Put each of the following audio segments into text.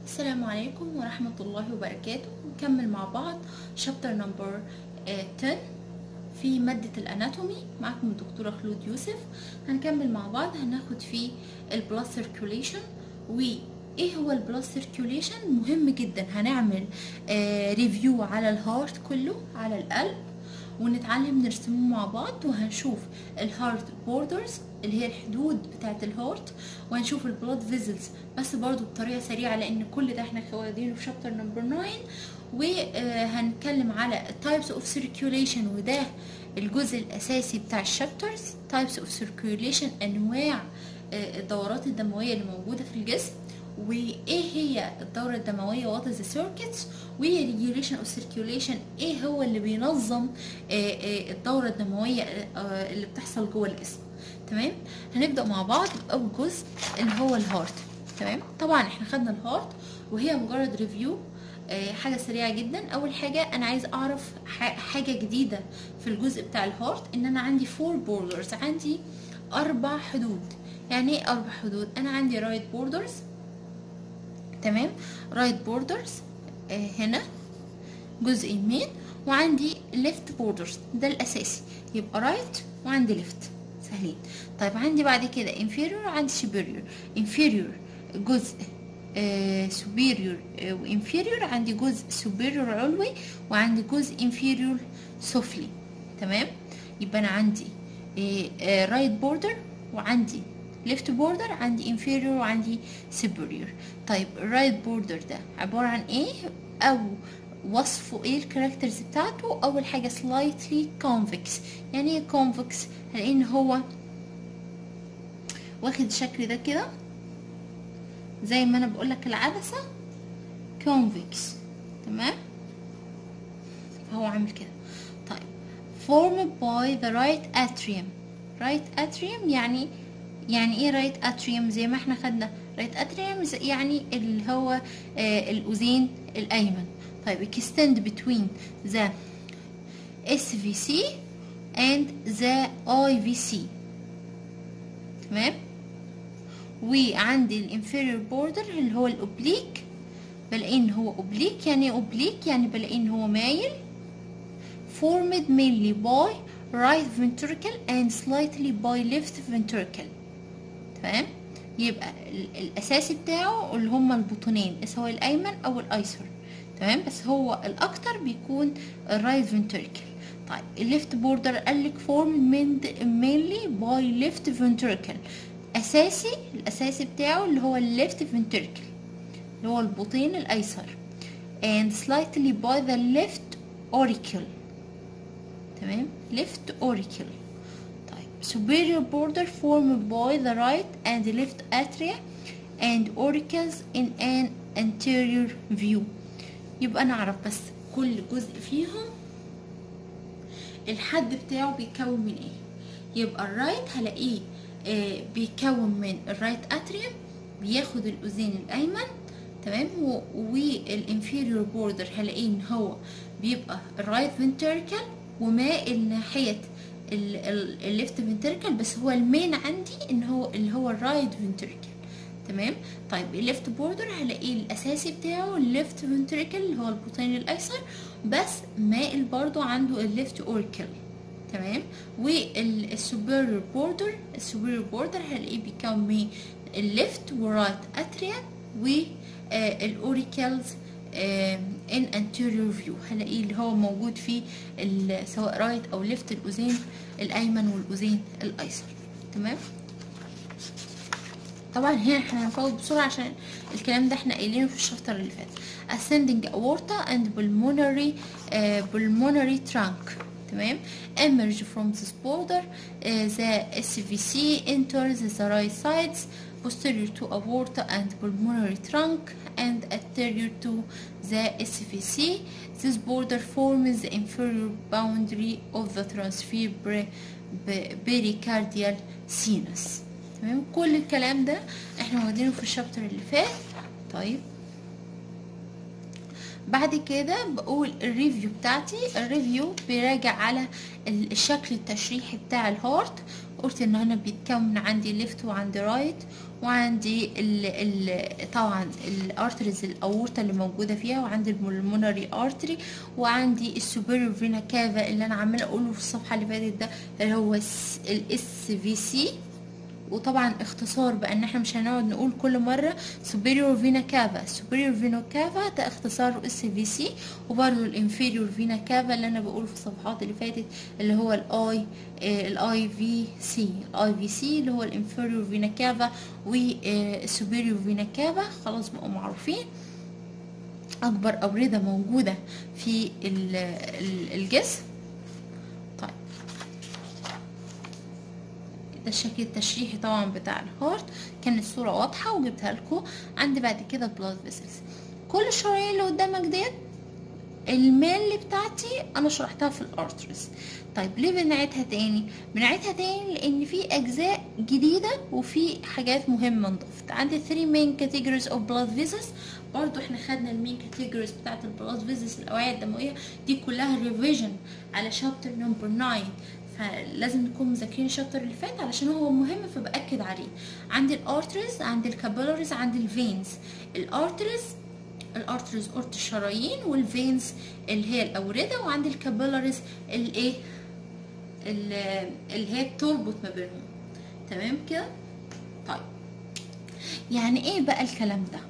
السلام عليكم ورحمة الله وبركاته نكمل مع بعض شابتر نمبر 10 في مادة الاناتومي معكم الدكتورة خلود يوسف هنكمل مع بعض هناخد فيه البلاد سيركيوليشن وايه هو البلاد سيركيوليشن مهم جدا هنعمل ريفيو على الهارت كله على القلب ونتعلم نرسمه مع بعض وهنشوف الهارت بوردرز اللي هي الحدود بتاعة الهارت وهنشوف البلاد فيزلز بس برضو بطريقة سريعة لان كل ده احنا واخدينه في شابتر نمبر 9 وهنتكلم على types of circulation وده الجزء الاساسي بتاع الشابترز types of circulation انواع الدورات الدموية اللي موجودة في الجسم وايه هي الدورة الدموية what is the circuits و regulation of circulation ايه هو اللي بينظم الدورة الدموية اللي بتحصل جوه الجسم تمام هنبدأ مع بعض بأول جزء اللي هو الهارت تمام طبعا احنا خدنا الهارت وهي مجرد ريفيو حاجة سريعة جدا أول حاجة أنا عايز أعرف حاجة جديدة في الجزء بتاع الهارت إن أنا عندي فور بوردرز عندي أربع حدود يعني ايه أربع حدود أنا عندي رايت بوردرز تمام رايت بوردرز هنا جزء يمين وعندي ليفت بوردرز ده الاساسي يبقى رايت وعندي ليفت سهلين طيب عندي بعد كده inferior وعندي superior inferior جزء آه superior آه وinferior عندي جزء superior علوي وعندي جزء inferior سفلي تمام يبقى انا عندي آه right border وعندي left border عندي inferior وعندي superior طيب الرايت بوردر ده عبارة عن ايه او وصفه ايه الكاركترز بتاعته اول حاجة slightly convex يعني ايه convex لان هو واخد الشكل ده كده زي ما انا بقولك العدسة convex تمام فهو عامل كده طيب formed by the right atrium right atrium يعني يعني ايه رايت اتريوم زي ما احنا خدنا رايت اتريوم يعني اللي هو آه الاذين الايمن طيب extend between the SVC and the IVC تمام وعندي الانفيريور بوردر اللي هو الاوبليك بلاقي ان هو اوبليك يعني ايه اوبليك يعني بلاقي ان هو مايل formed mainly by right ventricle and slightly by left ventricle تمام يبقى الاساسي بتاعه اللي هما البطنين سواء الايمن او الايسر تمام بس هو الاكتر بيكون الرايت فنتريكل طيب الليفت بوردر قالك فورم من mainly باي ليفت فنتريكل اساسي الاساسي بتاعه اللي هو الليفت فنتريكل اللي هو البطين الايسر and slightly by the left auricle تمام left auricle superior border formed by the right and the left atria and auricles in an anterior view يبقى نعرف بس كل جزء فيهم الحد بتاعه بيتكون من ايه يبقى الرايت هلاقيه آه بيتكون من الرايت اتريوم بياخد الاذين الايمن تمام والانفيريور بوردر هلاقيه ان هو بيبقى الرايت فنتريكل ومائل ناحيه الليفت فنتريكل بس هو المين عندي ان هو اللي هو الرايت فنتريكل تمام طيب الليفت بوردر هلاقيه الاساسي بتاعه الليفت فنتريكل اللي هو البطين الايسر بس مائل برضو عنده الليفت اوركل تمام والسوبيريور بوردر السوبيريور بوردر هلاقيه بيكون من الليفت ورايت اتريا والاوريكلز ان انتيريور فيو هلاقيه اللي هو موجود في سواء رايت او ليفت الاذين الايمن والاذين الايسر تمام طبعا هنا احنا هنفوت بسرعه عشان الكلام ده احنا قايلينه في الشابتر اللي فات ascending aorta and pulmonary uh, pulmonary trunk تمام emerge from this border uh, the SVC enters the right sides posterior to aorta and pulmonary trunk and anterior to the SVC. This border forms the inferior boundary of the transverse pericardial sinus. تمام كل الكلام ده احنا واخدينه في الشابتر اللي فات طيب بعد كده بقول الريفيو بتاعتي الريفيو بيراجع على ال- الشكل التشريحي بتاع الهارت قلت ان انا بيتكون عندي ليفت وعندي رايت وعندي ال ال طبعا الارتريز الاورطه اللي موجوده فيها وعندي المولمونري ارتري وعندي السوبيريور فينا كافا اللي انا عماله اقوله في الصفحه اللي فاتت ده اللي هو الاس في سي وطبعا اختصار بقى ان احنا مش هنقعد نقول كل مره superior vena cava superior vena cava ده اختصار اس في سي وبرده الانفيريور فينا كافا اللي انا بقوله في الصفحات اللي فاتت اللي هو الاي الاي في سي الاي في سي اللي هو الانفيريور فينا كافا والسوبيريور فينا كافا خلاص بقوا معروفين اكبر اورده موجوده في ال- ال- الجسم طيب ده الشكل التشريحي طبعا بتاع الهارت كانت الصورة واضحة وجبتها لكم عندي بعد كده بلاد فيسلز كل الشرايين اللي قدامك ديت الميل بتاعتي انا شرحتها في الارترز طيب ليه بنعيدها تاني بنعيدها تاني لان في اجزاء جديده وفي حاجات مهمه انضافت عندي 3 مين كاتيجوريز اوف بلاد فيزز برضو احنا خدنا المين كاتيجوريز بتاعت البلاد فيزز الاوعيه الدمويه دي كلها ريفيجن على شابتر نمبر 9 فلازم نكون مذاكرين الشابتر اللي فات علشان هو مهم فبأكد عليه عندي الارترز عندي الكابيلاريز عندي الفينز الارترز الارترز قرط الشرايين والفينز اللي هي الاورده وعندي الكابيلاريز الايه ال- اللي هي بتربط ما بينهم تمام كده طيب يعني ايه بقى الكلام ده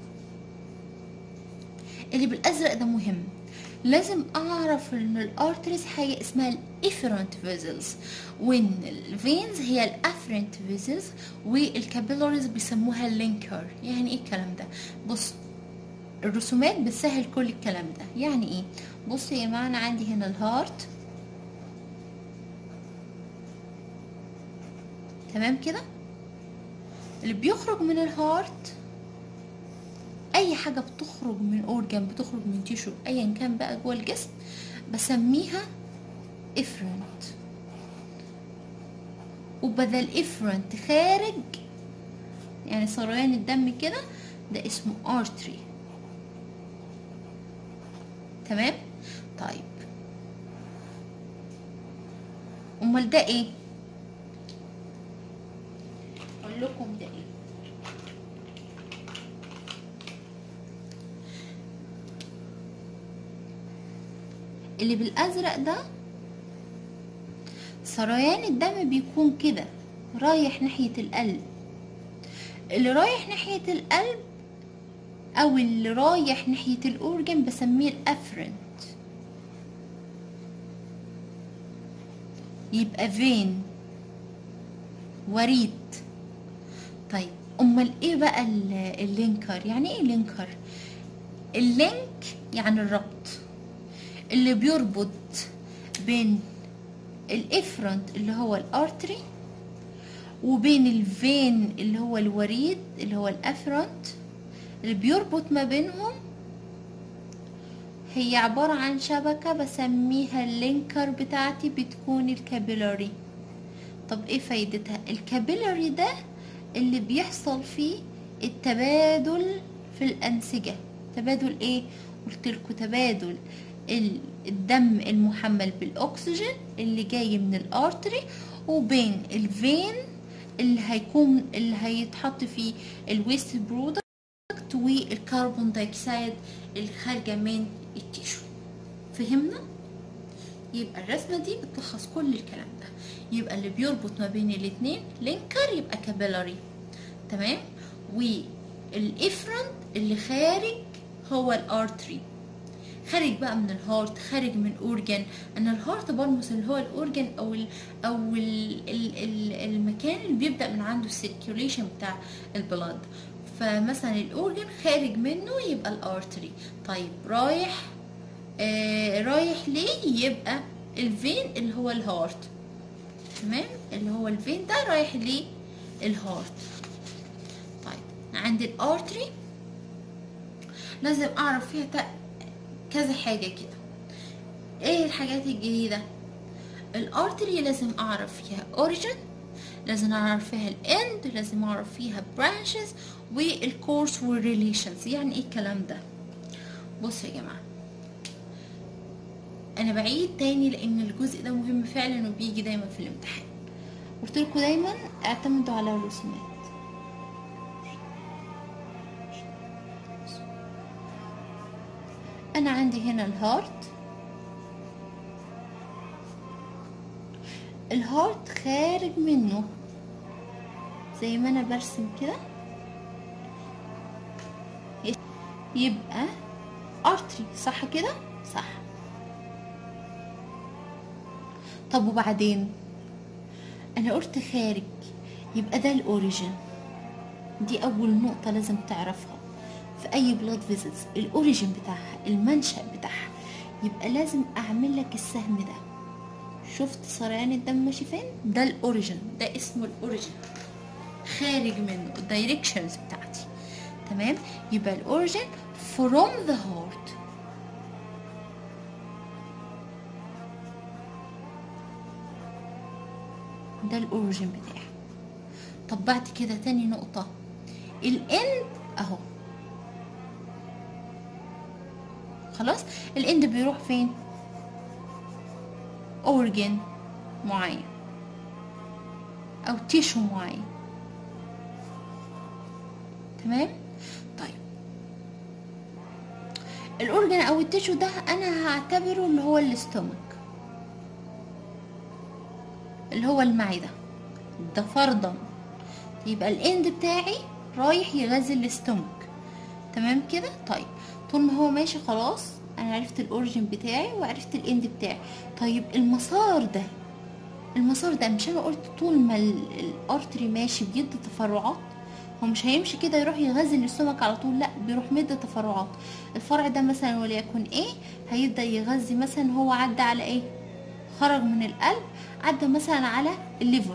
اللي بالازرق ده مهم لازم اعرف ان الارتريز حاجه اسمها الافرنت فيزلز وان الفينز هي الافرنت فيزلز والكابيلاريز بيسموها اللينكر يعني ايه الكلام ده بص الرسومات بتسهل كل الكلام ده يعني ايه بص يا جماعه انا عندي هنا الهارت تمام كده اللي بيخرج من الهارت اي حاجه بتخرج من اورجان بتخرج من تيشو ايا كان بقى جوه الجسم بسميها افرنت وبدل افرنت خارج يعني سريان الدم كده ده اسمه ارتري تمام طيب امال ده ايه اقول لكم ده ايه اللي بالازرق ده سريان الدم بيكون كده رايح ناحية القلب اللي رايح ناحية القلب او اللي رايح ناحية الاورجن بسميه الافرنت يبقى فين وريد طيب امال ايه بقى ال- اللينكر يعني ايه لينكر اللينك يعني الربط اللي بيربط بين الافرنت اللي هو الارتري وبين الفين اللي هو الوريد اللي هو الافرنت اللي بيربط ما بينهم هي عبارة عن شبكة بسميها اللينكر بتاعتي بتكون الكابيلاري طب ايه فايدتها الكابيلاري ده اللي بيحصل فيه التبادل في الأنسجة تبادل ايه قلت لكم تبادل ال- الدم المحمل بالأكسجين اللي جاي من الارتري وبين الفين اللي هيكون اللي هيتحط فيه الويست برودكت والكربون دايوكسيد اللي خارجه من التيشو فهمنا يبقى الرسمه دي بتلخص كل الكلام ده يبقى اللي بيربط ما بين الاتنين لينكر يبقى كابيلاري تمام والافرنت اللي خارج هو الارتري خارج بقى من الهارت خارج من اورجن انا الهارت برمز اللي هو الاورجن او ال او ال ال ال المكان اللي بيبدا من عنده السيركيوليشن بتاع البلاد فمثلا الاورجن خارج منه يبقى الارتري طيب رايح آه رايح ليه يبقى الفين اللي هو الهارت تمام اللي هو الفين ده رايح ليه الهارت طيب عند الارتري لازم اعرف فيها تا- كذا حاجة كده ايه الحاجات الجديدة الارتري لازم اعرف فيها اوريجن لازم اعرف فيها الاند لازم اعرف فيها برانشز والكورس والريليشنز يعني ايه الكلام ده بصوا يا جماعه انا بعيد تاني لان الجزء ده مهم فعلا وبيجي دايما في الامتحان قلت لكم دايما اعتمدوا على الرسومات انا عندي هنا الهارت الهارت خارج منه زي ما انا برسم كده يبقى ارتري صح كده صح طب وبعدين انا قلت خارج يبقى ده الاوريجين دي اول نقطة لازم تعرفها في اي بلاد فيزيتس الاوريجين بتاعها المنشأ بتاعها يبقى لازم اعمل لك السهم ده شفت سريان الدم ماشي فين ده الاوريجين ده اسمه الاوريجين خارج منه الدايركشنز بتاعتي تمام يبقى الاوريجين from the heart ده الاوريجين بتاعي طب بعد كده تاني نقطة الاند اهو خلاص الاند بيروح فين اورجن معين او تيشو معين تمام طيب الاورجن او التيشو ده انا هعتبره اللي هو الاستومك اللي هو المعدة ده فرضا يبقى الاند بتاعي رايح يغذي الاستومك تمام كده طيب طول ما هو ماشي خلاص انا عرفت الاوريجين بتاعي وعرفت الاند بتاعي طيب المسار ده المسار ده مش انا قلت طول ما ال- الارتري ماشي بيدي تفرعات هو مش هيمشي كده يروح يغذي الاستومك على طول لا بيروح مدي تفرعات الفرع ده مثلا وليكن ايه هيبدا يغذي مثلا هو عدى على ايه خرج من القلب عدى مثلا على الليفر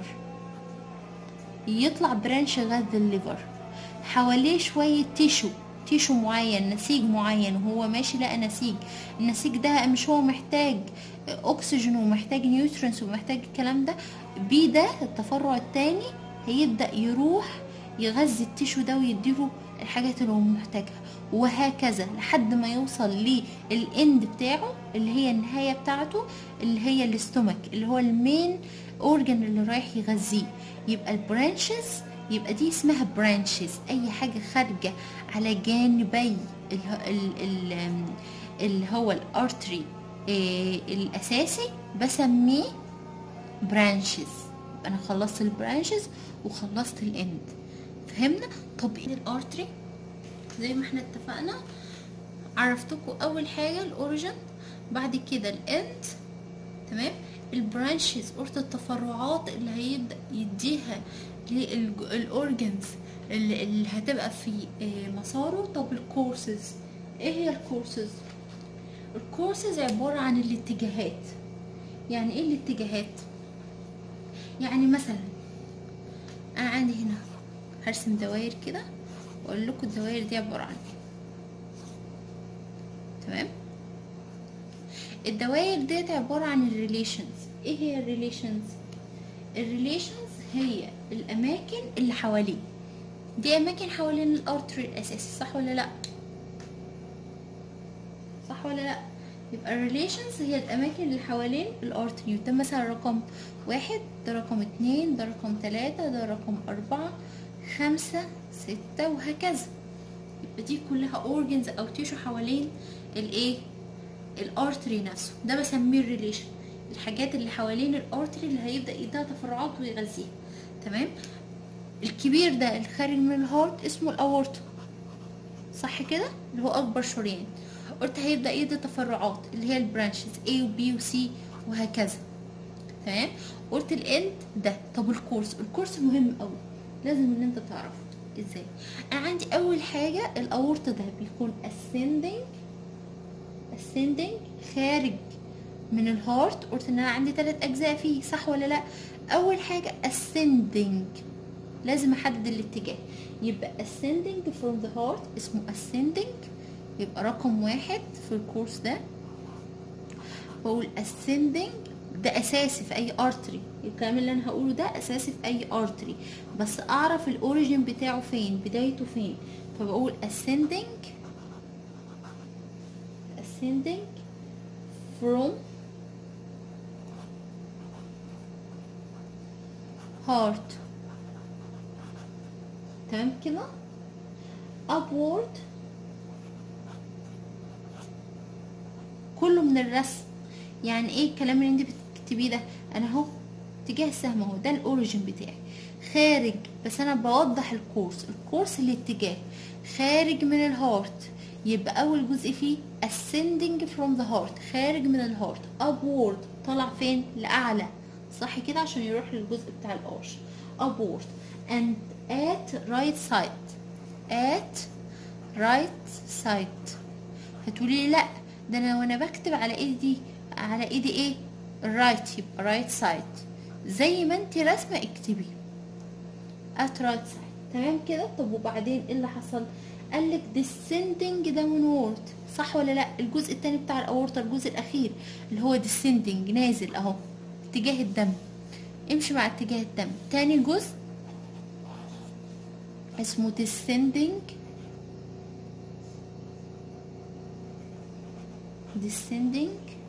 يطلع برانش يغذي الليفر حواليه شوية تيشو تيشو معين نسيج معين وهو ماشي لقى نسيج النسيج ده مش هو محتاج اكسجين ومحتاج نيوترينز ومحتاج الكلام ده بيه ده التفرع التاني هيبدأ يروح يغذي التيشو ده ويديله الحاجات اللي هو محتاجها وهكذا لحد ما يوصل للاند بتاعه اللي هي النهايه بتاعته اللي هي الاستومك اللي هو المين اورجن اللي رايح يغذيه يبقى البرانشز يبقى دي اسمها برانشز اي حاجه خارجه على جانبي ال ال ال اللي هو الارتري الاساسي بسميه برانشز انا خلصت البرانشز وخلصت الاند فهمنا طب ايه الارتري زي ما احنا اتفقنا عرفتكم اول حاجه الاوريجن بعد كده الاند تمام البرانشز قلت التفرعات اللي هيبدا يديها للاورجنز اللي, اللي هتبقى في آه، مساره طب الكورسز ايه هي الكورسز الكورسز عباره عن الاتجاهات يعني ايه الاتجاهات يعني مثلا انا عندي هنا هرسم دوائر كده واقول لكم الدوائر دي عباره عن ايه تمام الدوائر ديت عباره عن الريليشنز ايه هي الريليشنز الريليشنز هي الاماكن اللي حواليه دي اماكن حوالين الارتري الاساسي صح ولا لا صح ولا لا يبقى الريليشنز هي الاماكن اللي حوالين الارتري ده مثلا رقم واحد ده رقم اتنين ده رقم تلاتة ده رقم اربعة خمسة ستة وهكذا يبقى دي كلها اورجنز او تيشو حوالين الايه الارتري نفسه ده بسميه الريليشن الحاجات اللي حوالين الارتري اللي هيبدا يديها تفرعات ويغذيها تمام الكبير ده اللي خارج من الهارت اسمه الاورطه صح كده اللي هو اكبر شريان قلت هيبدا يدي تفرعات اللي هي البرانشز A و B و C وهكذا تمام قلت الاند ده طب الكورس الكورس مهم قوي لازم ان انت تعرفه ازاي انا عندي اول حاجه الاورطه ده بيكون ascending ascending خارج من الهارت قلت ان انا عندي ثلاث اجزاء فيه صح ولا لا اول حاجه ascending لازم احدد الاتجاه يبقى ascending from the heart اسمه ascending يبقى رقم واحد في الكورس ده بقول ascending ده اساسي في اي ارتري الكلام اللي انا هقوله ده اساسي في اي ارتري بس اعرف الاوريجين بتاعه فين بدايته فين فبقول ascending descending from heart تمام كده upward كله من الرسم يعني ايه الكلام اللي انت بتكتبيه ده انا اهو اتجاه السهم اهو ده الاوريجن بتاعي خارج بس انا بوضح الكورس الكورس الاتجاه خارج من الهارت يبقى اول جزء فيه ascending from the heart خارج من الهارت upward طلع فين لاعلى صح كده عشان يروح للجزء بتاع القرش upward and at right side at right side هتقولي لي لا ده انا وانا بكتب على ايدي على ايدي ايه right يبقى right side زي ما انت رسمه اكتبي at right side تمام كده طب وبعدين ايه اللي حصل قال لك descending downward صح ولا لا الجزء التاني بتاع الاورطه الجزء الاخير اللي هو descending نازل اهو اتجاه الدم امشي مع اتجاه الدم تاني جزء اسمه descending descending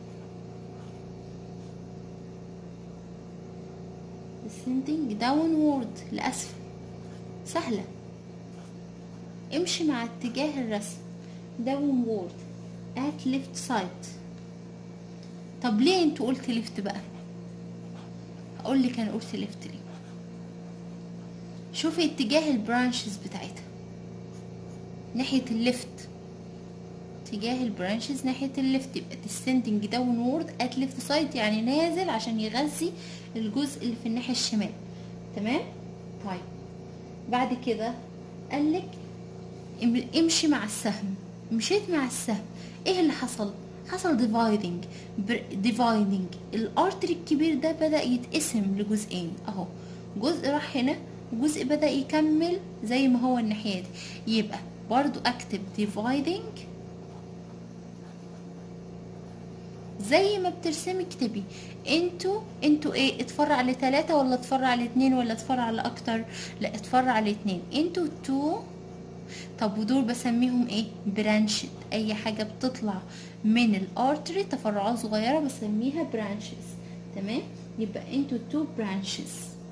descending downward لأسفل سهلة امشي مع اتجاه الرسم downward at left side طب ليه انت قلت ليفت بقى اقول لك انا قلت ليفت ليه شوفي اتجاه البرانشز بتاعتها ناحية الليفت اتجاه البرانشز ناحية الليفت يبقى descending downward at left side يعني نازل عشان يغذي الجزء اللي في الناحية الشمال تمام طيب بعد كده قالك ام- امشي مع السهم مشيت مع السهم ايه اللي حصل حصل dividing بر- dividing الارتري الكبير ده بدأ يتقسم لجزئين اهو جزء راح هنا وجزء بدأ يكمل زي ما هو الناحية دي يبقى برضو اكتب dividing زي ما بترسمي اكتبي انتوا انتوا ايه اتفرع لتلاتة ولا اتفرع لاتنين ولا اتفرع لاكتر لا اتفرع لاتنين انتوا تو طب ودول بسميهم ايه برانشد اي حاجة بتطلع من الارتري تفرعات صغيرة بسميها برانشز تمام يبقى انتوا تو برانشز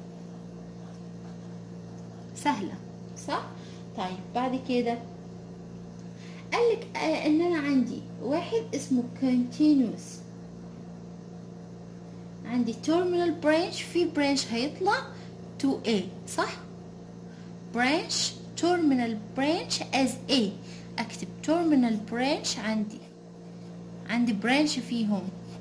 سهلة صح طيب بعد كده قالك آه ان انا عندي واحد اسمه continuous عندي terminal branch في branch هيطلع to A صح branch terminal branch as A اكتب terminal branch عندي عندي branch فيهم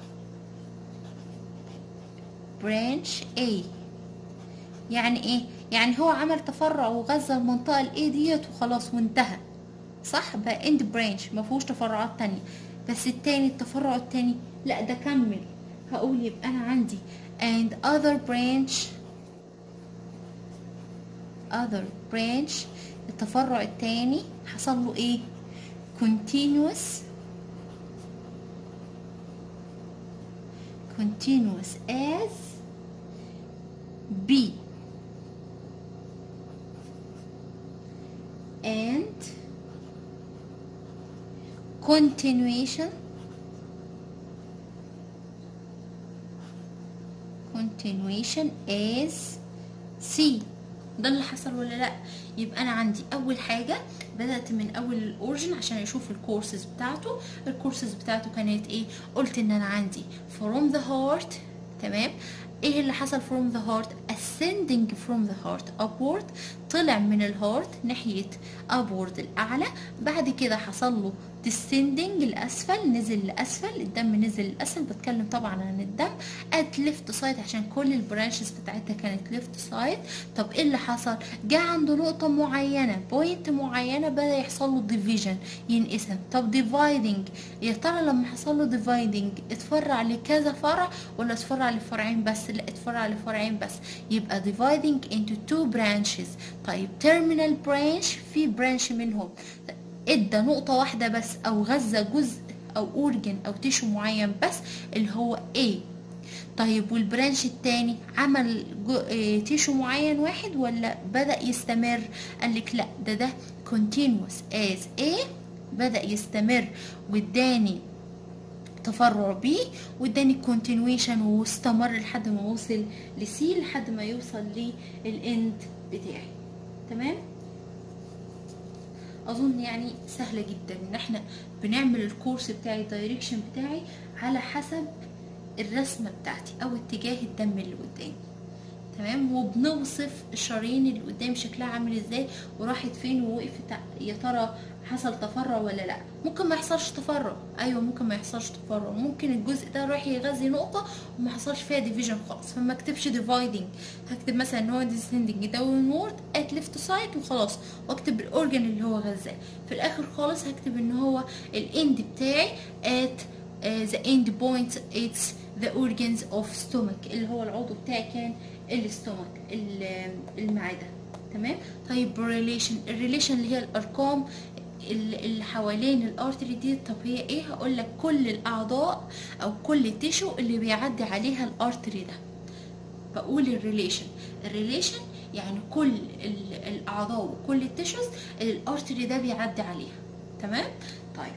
branch A يعني ايه يعني هو عمل تفرع وغذى المنطقة الاي ديت وخلاص وانتهى صح بقى اند برانش ما فيهوش تفرعات تانية بس التاني التفرع التاني لا ده كمل هقول يبقى انا عندي and other branch other branch التفرع التاني حصل له ايه continuous continuous as B and continuation continuation is C ده اللي حصل ولا لا يبقى انا عندي اول حاجه بدات من اول الاورجن عشان اشوف الكورسز بتاعته الكورسز بتاعته كانت ايه قلت ان انا عندي from the heart تمام ايه اللي حصل from the heart ascending from the heart upward طلع من الهارت ناحية upward الأعلى بعد كده حصل له descending لأسفل نزل لأسفل الدم نزل لأسفل بتكلم طبعا عن الدم at left side عشان كل البرانشز بتاعتها كانت left side طب ايه اللي حصل جه عند نقطة معينة بوينت معينة بدأ يحصل له division ينقسم طب dividing يا ترى لما حصل له dividing اتفرع لكذا فرع ولا اتفرع لفرعين بس لا اتفرع لفرعين بس يبقى dividing into two branches طيب terminal branch في برانش منهم ادى نقطة واحدة بس او غذى جزء او اورجن او تيشو معين بس اللي هو A طيب والبرانش التاني عمل جو... اه تيشو معين واحد ولا بدأ يستمر قالك لا ده ده continuous as A بدأ يستمر واداني تفرع بي واداني كونتينويشن واستمر لحد ما وصل لسي لحد ما يوصل للاند بتاعي تمام اظن يعني سهله جدا ان احنا بنعمل الكورس بتاعي الدايركشن بتاعي على حسب الرسمه بتاعتي او اتجاه الدم اللي قدامي تمام وبنوصف الشرايين اللي قدام شكلها عامل ازاي وراحت فين ووقفت يا ترى حصل تفرع ولا لا ممكن ما يحصلش تفرع ايوه ممكن ما يحصلش تفرع ممكن الجزء ده رايح يغذي نقطه وما حصلش فيها ديفيجن خالص فما اكتبش ديفايدنج هكتب مثلا ان هو ديسندنج داونورد ات ليفت سايد وخلاص واكتب الاورجن اللي هو غذاه في الاخر خالص هكتب ان هو الاند بتاعي ات ذا اند بوينت اتس ذا اورجنز اوف ستومك اللي هو العضو بتاعي كان الاستومك المعده تمام طيب ريليشن الريليشن اللي هي الارقام اللي حوالين الارتري دي طب هي ايه هقول لك كل الاعضاء او كل تيشو اللي بيعدي عليها الارتري ده بقول الريليشن الريليشن يعني كل الاعضاء وكل التيشوز اللي الارتري ده بيعدي عليها تمام طيب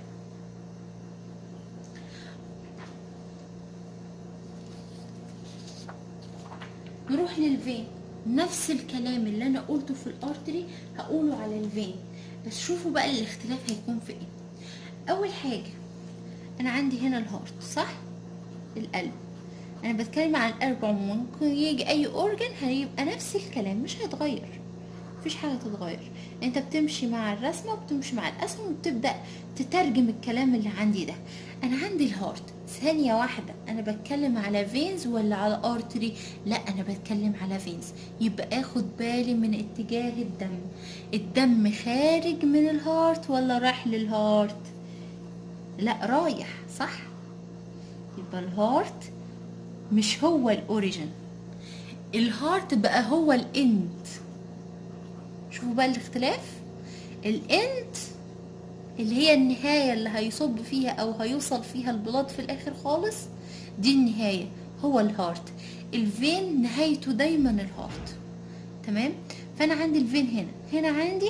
نروح للفين نفس الكلام اللي انا قلته في الارتري هقوله على الفين بس شوفوا بقى الاختلاف هيكون في ايه اول حاجه انا عندي هنا الهارت صح القلب انا بتكلم عن القلب عموما ممكن يجي اي اورجن هيبقى نفس الكلام مش هيتغير مفيش حاجه تتغير انت بتمشي مع الرسمه وبتمشي مع الاسهم وبتبدا تترجم الكلام اللي عندي ده انا عندي الهارت ثانية واحدة أنا بتكلم على فينز ولا على أرتري لا أنا بتكلم على فينز يبقى أخد بالي من اتجاه الدم الدم خارج من الهارت ولا رايح للهارت لا رايح صح يبقى الهارت مش هو الأوريجن الهارت بقى هو الإند شوفوا بقى الاختلاف الإند اللي هي النهاية اللي هيصب فيها أو هيوصل فيها البلاد في الآخر خالص دي النهاية هو الهارت الفين نهايته دايما الهارت تمام فأنا عندي الفين هنا هنا عندي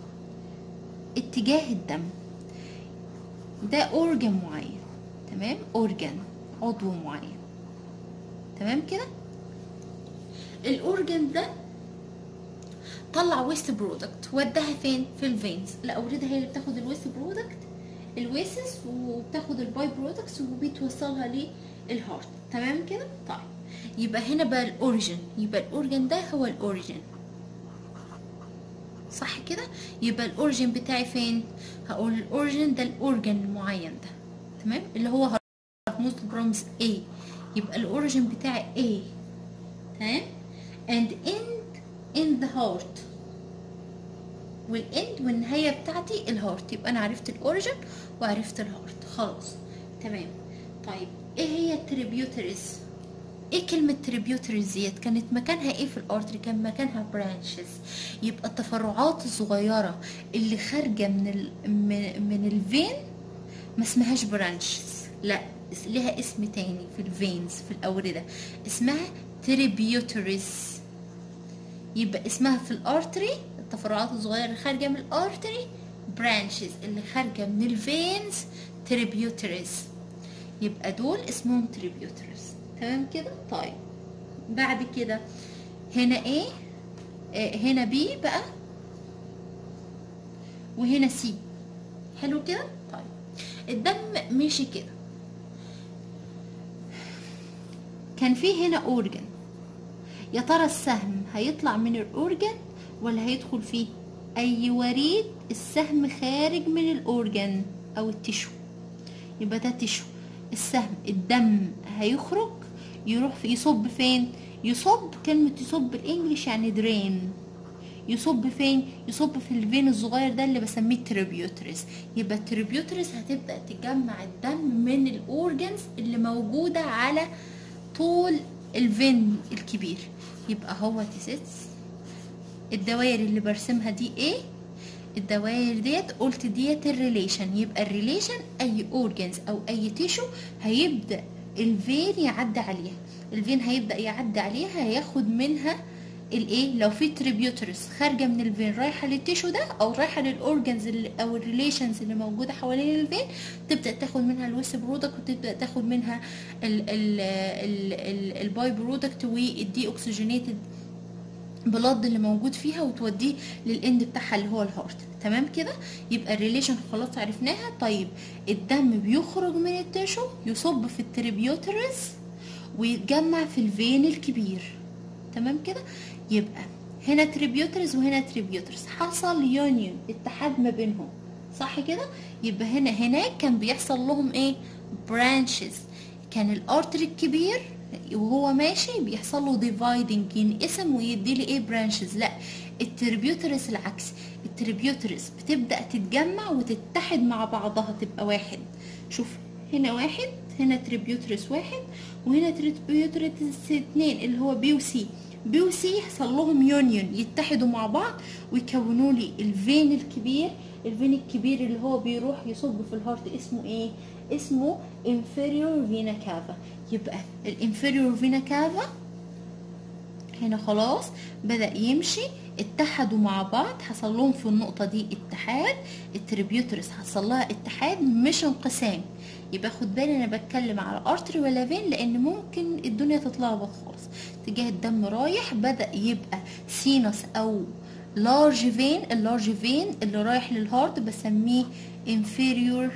اتجاه الدم ده أورجن معين تمام أورجن عضو معين تمام كده الأورجن ده طلع ويست برودكت وداها فين في الفينز الاورده هي اللي بتاخد الويست برودكت الويسس وبتاخد الباي برودكتس وبتوصلها للهارت تمام كده طيب يبقى هنا بقى الاوريجن يبقى الاورجن ده هو الاوريجن صح كده يبقى الاوريجن بتاعي فين هقول الاوريجن ده الاورجن المعين ده تمام اللي هو هرموز برامز A يبقى الاوريجن بتاعي A تمام and end in the heart والاند والنهايه بتاعتي الهارت يبقى انا عرفت الاوريجن وعرفت الهارت خلاص تمام طيب ايه هي التريبيوتريز ايه كلمة تريبيوتريز ديت كانت مكانها ايه في الارتري كان مكانها برانشز يبقى التفرعات الصغيرة اللي خارجة من ال من, من الفين ما اسمهاش برانشز لا لها اسم تاني في الفينز في الاوردة اسمها تريبيوتريز يبقى اسمها في الارتري التفرعات الصغيرة اللي خارجة من الارتري برانشز اللي خارجة من الفينز تريبيوتريز يبقى دول اسمهم تريبيوتريز تمام كده طيب بعد كده هنا ايه آه هنا بي بقى وهنا سي حلو كده طيب الدم مشي كده كان في هنا اورجن يا ترى السهم هيطلع من الاورجن ولا هيدخل فيه اي وريد السهم خارج من الاورجن او التشو يبقى ده تشو السهم الدم هيخرج يروح في يصب فين يصب كلمة يصب بالانجلش يعني درين يصب فين يصب في الفين الصغير ده اللي بسميه تريبيوتريس يبقى التريبيوتريس هتبدأ تجمع الدم من الاورجنز اللي موجودة على طول الفين الكبير يبقى هو تيسيتس الدوائر اللي برسمها دي ايه الدوائر ديت قلت ديت الريليشن يبقى الريليشن اي اورجنز او اي تيشو هيبدا الفين يعدي عليها الفين هيبدا يعدي عليها هياخد منها الايه لو في تريبيوترز خارجه من الفين رايحه للتيشو ده او رايحه للاورجنز اللي او الريليشنز اللي موجوده حوالين الفين تبدا تاخد منها الويست برودكت وتبدا تاخد منها ال ال ال ال الباي برودكت والدي اوكسجينيتد بلاد اللي موجود فيها وتوديه للاند بتاعها اللي هو الهارت تمام كده يبقى الريليشن خلاص عرفناها طيب الدم بيخرج من التيشو يصب في التريبيوترز ويتجمع في الفين الكبير تمام كده يبقى هنا تريبيوترز وهنا تريبيوترز حصل يونيون اتحاد ما بينهم صح كده يبقى هنا هناك كان بيحصل لهم ايه برانشز كان الارتري الكبير وهو ماشي بيحصل له ديفايدنج ينقسم ويدي لي ايه برانشز لا التريبيوترز العكس التريبيوترز بتبدا تتجمع وتتحد مع بعضها تبقى واحد شوف هنا واحد هنا تريبيوترز واحد وهنا تريبيوترز اتنين اللي هو بي وسي بي وسي يحصل لهم يونيون يتحدوا مع بعض ويكونوا لي الفين الكبير الفين الكبير اللي هو بيروح يصب في الهارت اسمه ايه اسمه inferior vena cava يبقى الانفيريور فينا كافا هنا خلاص بدأ يمشي اتحدوا مع بعض حصل لهم في النقطة دي اتحاد التريبيوترس حصل لها اتحاد مش انقسام يبقى خد بالي انا بتكلم على ارتري ولا فين لان ممكن الدنيا تتلخبط خالص اتجاه الدم رايح بدأ يبقى سينس او لارج فين اللارج فين اللي رايح للهارت بسميه inferior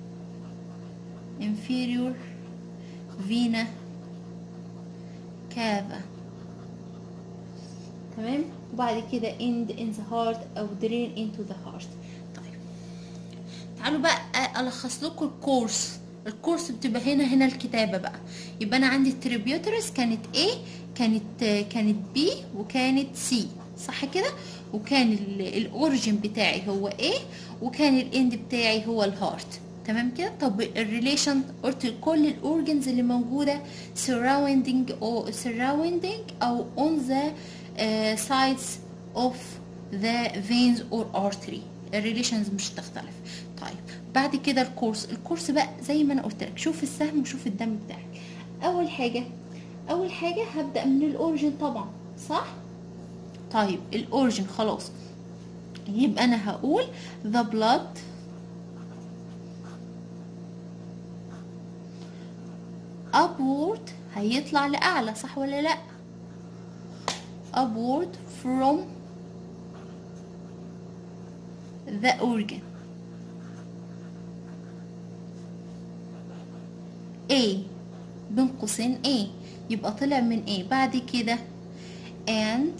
inferior vena cava تمام وبعد كده end in the heart او drain into the heart طيب تعالوا بقى الخص لكم الكورس الكورس بتبقى هنا هنا الكتابة بقى يبقى انا عندي التريبيوترس كانت A كانت كانت B وكانت C صح كده وكان الاوريجن بتاعي هو A وكان الاند بتاعي هو الهارت تمام كده طب الريليشن قلت كل الاورجنز اللي موجوده surrounding او surrounding او on the uh, sides of the veins or artery الريليشنز مش تختلف طيب بعد كده الكورس الكورس بقى زي ما انا قلت لك شوف السهم وشوف الدم بتاعك اول حاجه اول حاجه هبدا من الاوريجن طبعا صح طيب الاوريجن خلاص يبقى انا هقول the blood upward هيطلع لأعلى صح ولا لأ upward from the organ A بين قوسين A يبقى طلع من A بعد كده and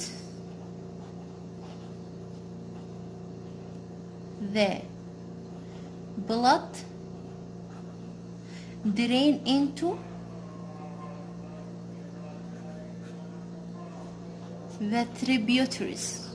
the blood drain into the tributaries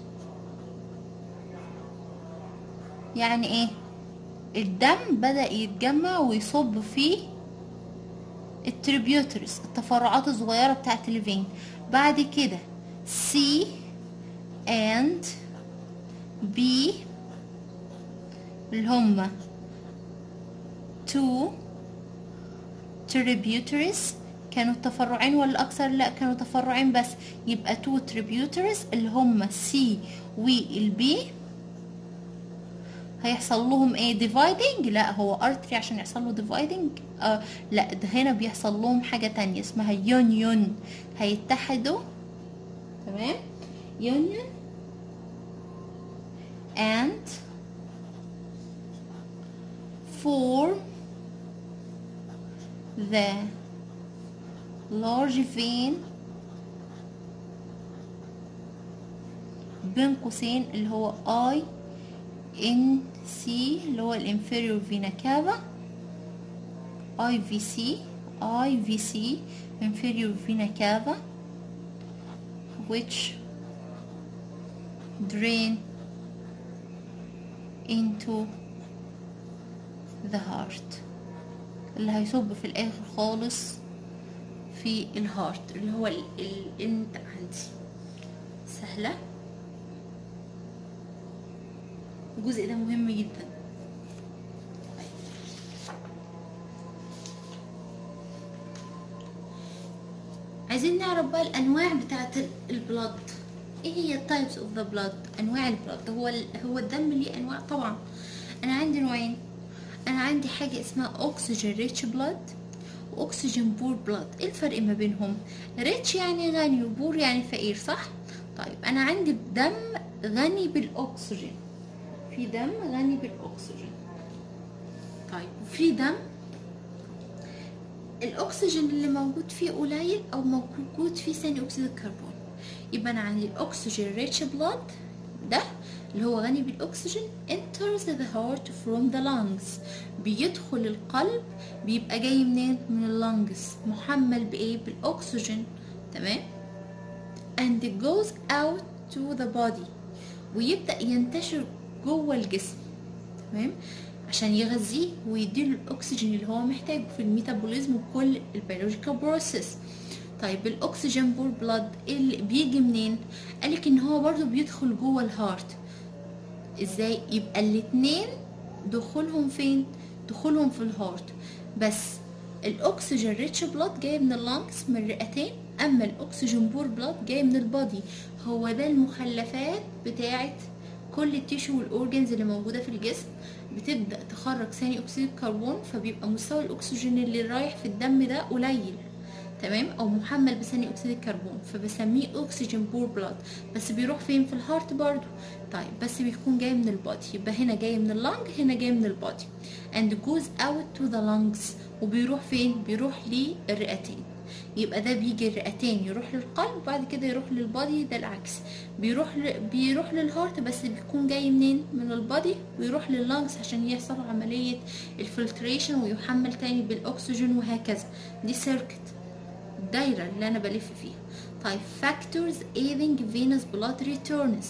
يعني ايه الدم بدأ يتجمع ويصب في التريبيوترز التفرعات الصغيرة بتاعت الفين بعد كده C and B اللي هما two tributaries كانوا تفرعين ولا اكثر لا كانوا تفرعين بس يبقى تو tributaries اللي هم سي والبي هيحصل لهم ايه ديفايدنج لا هو ارتري عشان يحصل له ديفايدنج آه لا ده هنا بيحصل لهم حاجه تانية اسمها يونيون هيتحدوا تمام يونيون and form the large vein بين قوسين اللي هو I N C اللي هو الانفيريور فينا كافا I V C I V C inferior vena cava which drain into the heart اللي هيصب في الاخر خالص في الهارت اللي هو الانت عندي سهلة الجزء ده مهم جدا عايزين نعرف بقى الانواع بتاعت البلاد ايه هي التايبس اوف ذا بلاد انواع البلاد هو ال... هو الدم ليه انواع طبعا انا عندي نوعين انا عندي حاجه اسمها اوكسجين ريتش بلاد واكسجين بور بلاد ايه الفرق ما بينهم ريتش يعني غني وبور يعني فقير صح طيب انا عندي دم غني بالاكسجين في دم غني بالاكسجين طيب وفي دم الاكسجين اللي موجود فيه قليل او موجود فيه ثاني اكسيد الكربون يبقى انا عندي الاكسجين ريتش بلاد ده اللي هو غني بالاكسجين enters the heart from the lungs بيدخل القلب بيبقى جاي منين من اللنجز محمل بايه بالاكسجين تمام and it goes out to the body ويبدا ينتشر جوه الجسم تمام عشان يغذيه ويديله الاكسجين اللي هو محتاجه في الميتابوليزم وكل البيولوجيكال بروسيس طيب الاكسجين بور بلاد اللي بيجي منين قالك ان هو برضو بيدخل جوه الهارت ازاي يبقى الاتنين دخولهم فين دخولهم في الهارت بس الاكسجين ريتش بلاد جاي من اللانكس من الرئتين اما الاكسجين بور بلاد جاي من البادي هو ده المخلفات بتاعه كل التيشو والاورجنز اللي موجوده في الجسم بتبدا تخرج ثاني اكسيد الكربون فبيبقى مستوى الاكسجين اللي رايح في الدم ده قليل تمام او محمل بثاني اكسيد الكربون فبسميه اكسجين بور بلاد بس بيروح فين في الهارت برضو طيب بس بيكون جاي من البادي يبقى هنا جاي من اللنج هنا جاي من البادي and goes out to the lungs وبيروح فين بيروح للرئتين يبقى ده بيجي الرئتين يروح للقلب وبعد كده يروح للبادي ده العكس بيروح ل... بيروح للهارت بس بيكون جاي منين من البادي ويروح لللنجز عشان يحصل عملية الفلتريشن ويحمل تاني بالاكسجين وهكذا دي سيركت الدايرة اللي انا بلف فيها طيب factors aiding venous blood returns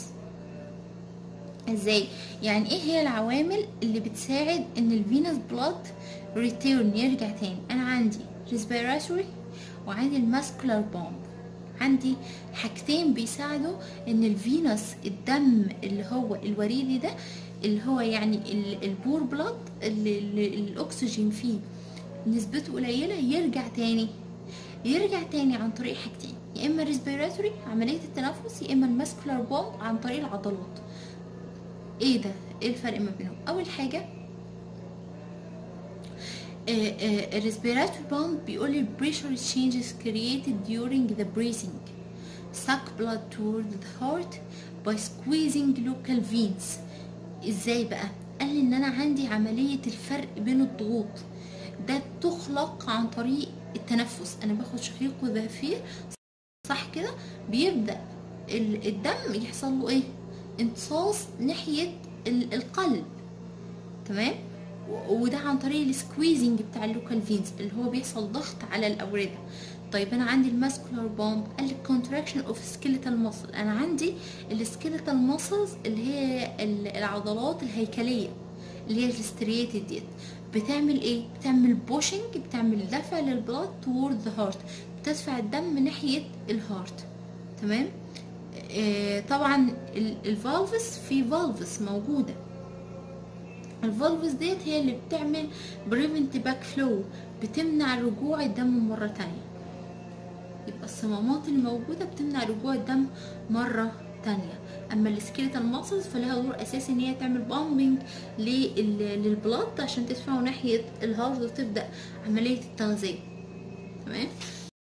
ازاي يعني ايه هي العوامل اللي بتساعد ان الفينوس بلاد ريتيرن يرجع تاني انا عندي respiratory وعندي الماسكولار بومب عندي حاجتين بيساعدوا ان الفينوس الدم اللي هو الوريدي ده اللي هو يعني البور بلاد اللي, اللي الاكسجين فيه نسبته قليله يرجع تاني يرجع تاني عن طريق حاجتين يا اما ريسبيراتوري عمليه التنفس يا اما الماسكولار بومب عن طريق العضلات ايه ده ايه الفرق ما بينهم اول حاجه الريسبيراتوري بومب بيقول البريشر changes created during the breathing suck blood toward the heart by squeezing local veins ازاي بقى قال لي ان انا عندي عمليه الفرق بين الضغوط ده تخلق عن طريق التنفس انا باخد شهيق وزفير صح كده بيبدا الدم يحصل له ايه امتصاص ناحيه القلب تمام وده عن طريق السكويزنج بتاع اللوكال فينز اللي هو بيحصل ضغط على الاورده طيب انا عندي الماسكولار بومب قال لي كونتراكشن اوف سكيلتال ماسل انا عندي السكيلتال ماسلز اللي هي العضلات الهيكليه اللي هي الستريتد ديت بتعمل ايه بتعمل بوشنج بتعمل دفع للبلاد تورد ذا هارت بتدفع الدم ناحيه الهارت تمام آه طبعا الفالفس في فالفس موجوده الفالفس ديت هي اللي بتعمل بريفنت باك فلو بتمنع رجوع الدم مره تانية يبقى الصمامات الموجوده بتمنع رجوع الدم مره تانية اما السكيلتال ماسلز فلها دور اساسي ان هي تعمل بامبنج للبلاد عشان تدفعه ناحيه الهارت وتبدا عمليه التغذيه تمام